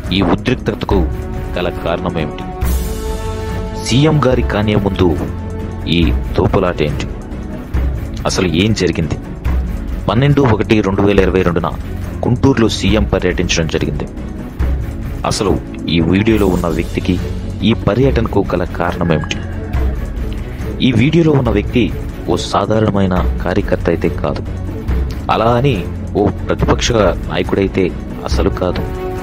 ఈ ఉద్రిక్తతకు గల కారణమేమిటి సీఎం గారి కానే ముందు ఈ తోపులాట ఏంటి అసలు ఏం జరిగింది పన్నెండు ఒకటి రెండు వేల ఇరవై రెండున గుంటూరులో సీఎం పర్యటించడం జరిగింది అసలు ఈ వీడియోలో ఉన్న వ్యక్తికి ఈ పర్యటనకు గల కారణమేమిటి ఈ వీడియోలో ఉన్న వ్యక్తి ఓ సాధారణమైన కార్యకర్త అయితే కాదు అలా అని ఓ ప్రతిపక్ష నాయకుడైతే అసలు కాదు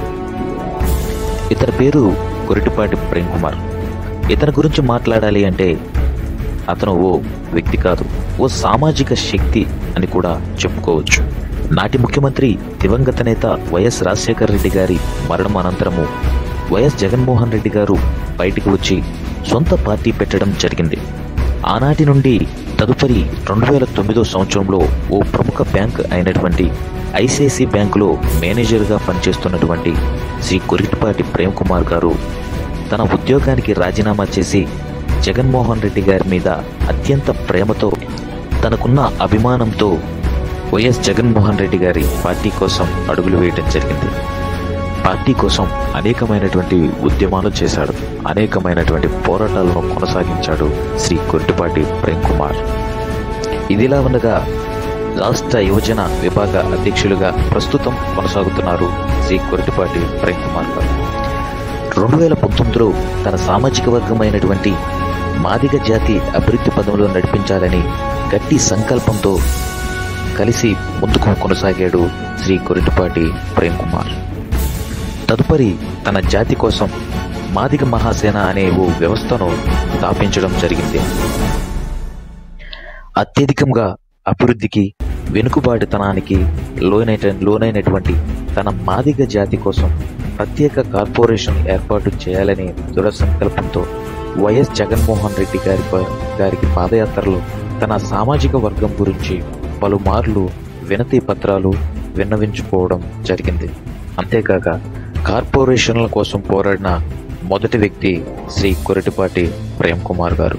ఇతని పేరు కొరిటిపాటి ప్రేమ్ కుమార్ ఇతని గురించి మాట్లాడాలి అంటే అతను ఓ వ్యక్తి కాదు ఓ సామాజిక శక్తి అని కూడా చెప్పుకోవచ్చు నాటి ముఖ్యమంత్రి దివంగత నేత వైఎస్ రాజశేఖర రెడ్డి గారి మరణం అనంతరము వైఎస్ జగన్మోహన్ రెడ్డి గారు బయటికి వచ్చి సొంత పార్టీ పెట్టడం జరిగింది ఆనాటి నుండి తదుపరి రెండు వేల తొమ్మిదో సంవత్సరంలో ఓ ప్రముఖ బ్యాంక్ అయినటువంటి ఐసిఐసి బ్యాంకులో మేనేజర్గా పనిచేస్తున్నటువంటి శ్రీ కొరిటిపాటి ప్రేమ్ కుమార్ గారు తన ఉద్యోగానికి రాజీనామా చేసి జగన్మోహన్ రెడ్డి గారి మీద అత్యంత ప్రేమతో తనకున్న అభిమానంతో వైఎస్ జగన్మోహన్ రెడ్డి గారి పార్టీ కోసం అడుగులు వేయడం జరిగింది పార్టీ కోసం అనేకమైనటువంటి ఉద్యమాలు చేశాడు అనేకమైనటువంటి పోరాటాలను కొనసాగించాడు శ్రీ కొట్టిపాటి ప్రేమ్ కుమార్ ఇదిలా ఉండగా రాష్ట్ర యువజన విభాగ అధ్యక్షులుగా ప్రస్తుతం కొనసాగుతున్నారు శ్రీ కొరటిపాటి ప్రేమ్ కుమార్ గారు రెండు వేల పంతొమ్మిదిలో తన సామాజిక వర్గమైనటువంటి మాదిగ జాతి అభివృద్ధి పదంలో నడిపించాలని గట్టి సంకల్పంతో కలిసి ముందుకు కొనసాగాడు శ్రీ కొరిటిపాటి ప్రేమ్ కుమార్ తదుపరి తన జాతి కోసం మాదిగ మహాసేన అనే ఓ వ్యవస్థను స్థాపించడం జరిగింది అత్యధికంగా అభివృద్ధికి వెనుకబాటుతనానికి లోనైన లోనైనటువంటి తన మాదిగ జాతి కోసం ప్రత్యేక కార్పొరేషన్ ఏర్పాటు చేయాలనే దృఢ సంకల్పంతో వైఎస్ జగన్మోహన్ రెడ్డి గారి గారికి పాదయాత్రలో తన సామాజిక వర్గం గురించి పలుమార్లు వినతి పత్రాలు విన్నవించుకోవడం జరిగింది అంతేకాక కార్పొరేషన్ల కోసం పోరాడిన మొదటి వ్యక్తి శ్రీ కొరటిపాటి ప్రేమ్ కుమార్ గారు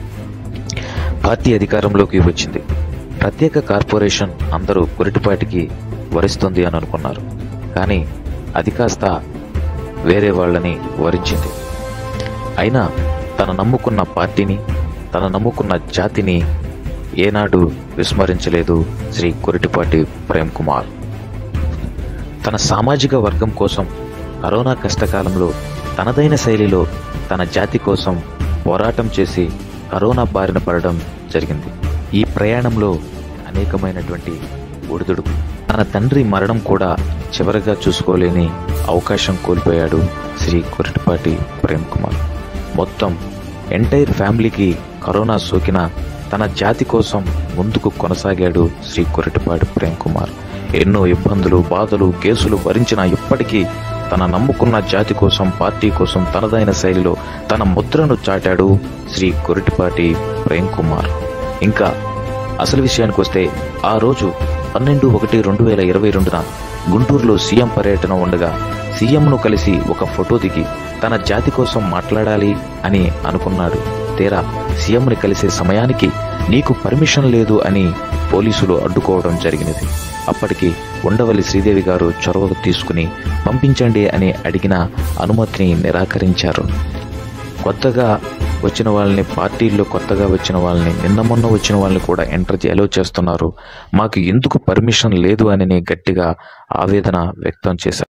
పార్టీ అధికారంలోకి వచ్చింది ప్రత్యేక కార్పొరేషన్ అందరూ కొరిటిపాటికి వరిస్తుంది అని అనుకున్నారు కానీ అది కాస్త వేరే వాళ్ళని వరించింది అయినా తన నమ్ముకున్న పార్టీని తన నమ్ముకున్న జాతిని ఏనాడు విస్మరించలేదు శ్రీ కొరిటిపాటి ప్రేమ్ కుమార్ తన సామాజిక వర్గం కోసం కరోనా కష్టకాలంలో తనదైన శైలిలో తన జాతి కోసం పోరాటం చేసి కరోనా బారిన పడడం జరిగింది ఈ ప్రయాణంలో అనేకమైనటువంటి ఒడిదుడుకు తన తండ్రి మరణం కూడా చివరిగా చూసుకోలేని అవకాశం కోల్పోయాడు శ్రీ కొరటిపాటి ప్రేమ్ కుమార్ మొత్తం ఎంటైర్ ఫ్యామిలీకి కరోనా సోకిన తన జాతి కోసం ముందుకు కొనసాగాడు శ్రీ కొరటిపాటి ప్రేమ్ కుమార్ ఎన్నో ఇబ్బందులు బాధలు కేసులు భరించిన ఇప్పటికీ తన నమ్ముకున్న జాతి కోసం పార్టీ కోసం తనదైన శైలిలో తన ముద్రను చాటాడు శ్రీ కొరటిపాటి ప్రేమ్ కుమార్ ఇంకా అసలు విషయానికి వస్తే ఆ రోజు పన్నెండు ఒకటి రెండు వేల ఇరవై రెండున గుంటూరులో సీఎం పర్యటన ఉండగా సీఎంను కలిసి ఒక ఫోటో దిగి తన జాతి కోసం మాట్లాడాలి అని అనుకున్నాడు తీరా సీఎంని కలిసే సమయానికి నీకు పర్మిషన్ లేదు అని పోలీసులు అడ్డుకోవడం జరిగినది అప్పటికి ఉండవల్లి శ్రీదేవి గారు చొరవ తీసుకుని పంపించండి అని అడిగిన అనుమతిని నిరాకరించారు కొత్తగా వచ్చిన వాళ్ళని పార్టీల్లో కొత్తగా వచ్చిన వాళ్ళని నిన్న మొన్న వచ్చిన వాళ్ళని కూడా ఎంటర్ అలో చేస్తున్నారు మాకు ఎందుకు పర్మిషన్ లేదు అని గట్టిగా ఆవేదన వ్యక్తం చేశారు